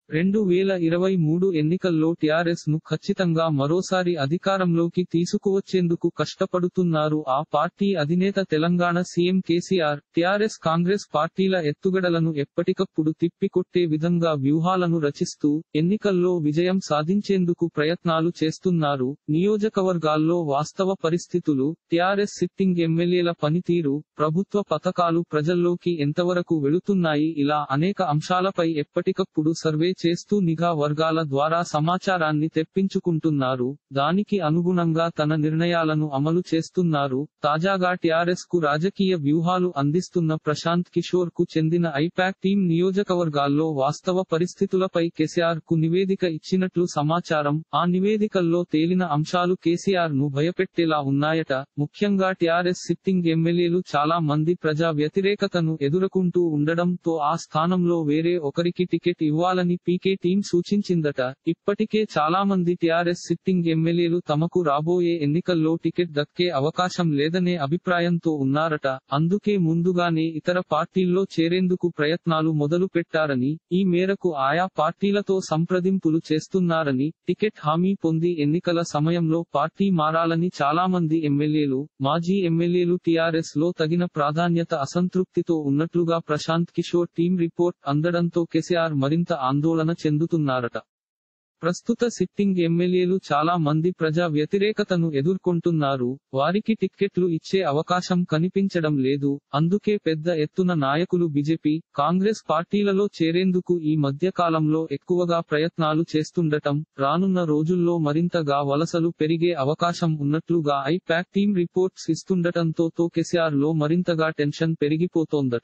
రెండు వేల ఇరవై మూడు ఎన్నికల్లో టీఆర్ఎస్ ను ఖచ్చితంగా మరోసారి అధికారంలోకి తీసుకువచ్చేందుకు కష్టపడుతున్నారు ఆ పార్టీ అధినేత తెలంగాణ సీఎం కేసీఆర్ టీఆర్ఎస్ కాంగ్రెస్ పార్టీల ఎత్తుగడలను ఎప్పటికప్పుడు తిప్పికొట్టే విధంగా వ్యూహాలను రచిస్తూ ఎన్నికల్లో విజయం సాధించేందుకు ప్రయత్నాలు చేస్తున్నారు నియోజకవర్గాల్లో వాస్తవ పరిస్థితులు టీఆర్ఎస్ సిట్టింగ్ ఎమ్మెల్యేల పనితీరు ప్రభుత్వ పథకాలు ప్రజల్లోకి ఎంతవరకు వెళుతున్నాయి ఇలా అనేక అంశాలపై ఎప్పటికప్పుడు సర్వే చేస్తూ నిఘా వర్గాల ద్వారా సమాచారాన్ని తెప్పించుకుంటున్నారు దానికి అనుగుణంగా తన నిర్ణయాలను అమలు చేస్తున్నారు తాజాగా టీఆర్ఎస్ కు రాజకీయ వ్యూహాలు అందిస్తున్న ప్రశాంత్ కిషోర్ కు చెందిన ఐపాక్ టీం నియోజకవర్గాల్లో వాస్తవ పరిస్థితులపై కేసీఆర్ కు నివేదిక ఇచ్చినట్లు సమాచారం ఆ నివేదికల్లో తేలిన అంశాలు కేసీఆర్ ను భయపెట్టేలా ఉన్నాయట ముఖ్యంగా టీఆర్ఎస్ సిట్టింగ్ ఎమ్మెల్యేలు చాలా మంది ప్రజా వ్యతిరేకతను ఎదుర్కొంటూ ఉండడంతో ఆ స్థానంలో వేరే ఒకరికి టికెట్ ఇవ్వాలని పీకే టీం సూచించిందట ఇప్పటికే చాలా మంది టీఆర్ఎస్ సిట్టింగ్ ఎమ్మెల్యేలు తమకు రాబోయే ఎన్నికల్లో టికెట్ దక్కే అవకాశం లేదనే అభిప్రాయంతో ఉన్నారట అందుకే ముందుగానే ఇతర పార్టీల్లో చేరేందుకు ప్రయత్నాలు మొదలు పెట్టారని ఈ మేరకు ఆయా పార్టీలతో సంప్రదింపులు చేస్తున్నారని టికెట్ హామీ పొంది ఎన్నికల సమయంలో పార్టీ మారాలని చాలా మంది ఎమ్మెల్యేలు మాజీ ఎమ్మెల్యేలు టీఆర్ఎస్ లో తగిన ప్రాధాన్యత అసంతృప్తితో ఉన్నట్లుగా ప్రశాంత్ కిషోర్ టీం రిపోర్ట్ అందడంతో కేసీఆర్ మరింత ఆందోళన చెందుతున్నారట ప్రస్తుత సిట్టింగ్ ఎమ్మెల్యేలు చాలా మంది ప్రజా వ్యతిరేకతను ఎదుర్కొంటున్నారు వారికి టిక్కెట్లు ఇచ్చే అవకాశం కనిపించడం లేదు అందుకే పెద్ద ఎత్తున నాయకులు బీజేపీ కాంగ్రెస్ పార్టీలలో చేరేందుకు ఈ మధ్య కాలంలో ఎక్కువగా ప్రయత్నాలు చేస్తుండటం రానున్న రోజుల్లో మరింతగా వలసలు పెరిగే అవకాశం ఉన్నట్లుగా ఐపాక్ టీం రిపోర్ట్స్ ఇస్తుండటంతో తో కేసీఆర్ లో మరింతగా టెన్షన్ పెరిగిపోతోందట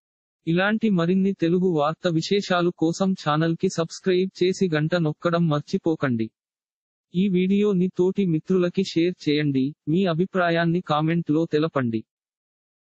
ఇలాంటి మరిన్ని తెలుగు వార్త విశేషాలు కోసం ఛానల్ కి సబ్స్క్రైబ్ చేసి గంట నొక్కడం మర్చిపోకండి ఈ వీడియోని తోటి మిత్రులకి షేర్ చేయండి మీ అభిప్రాయాన్ని కామెంట్ లో తెలపండి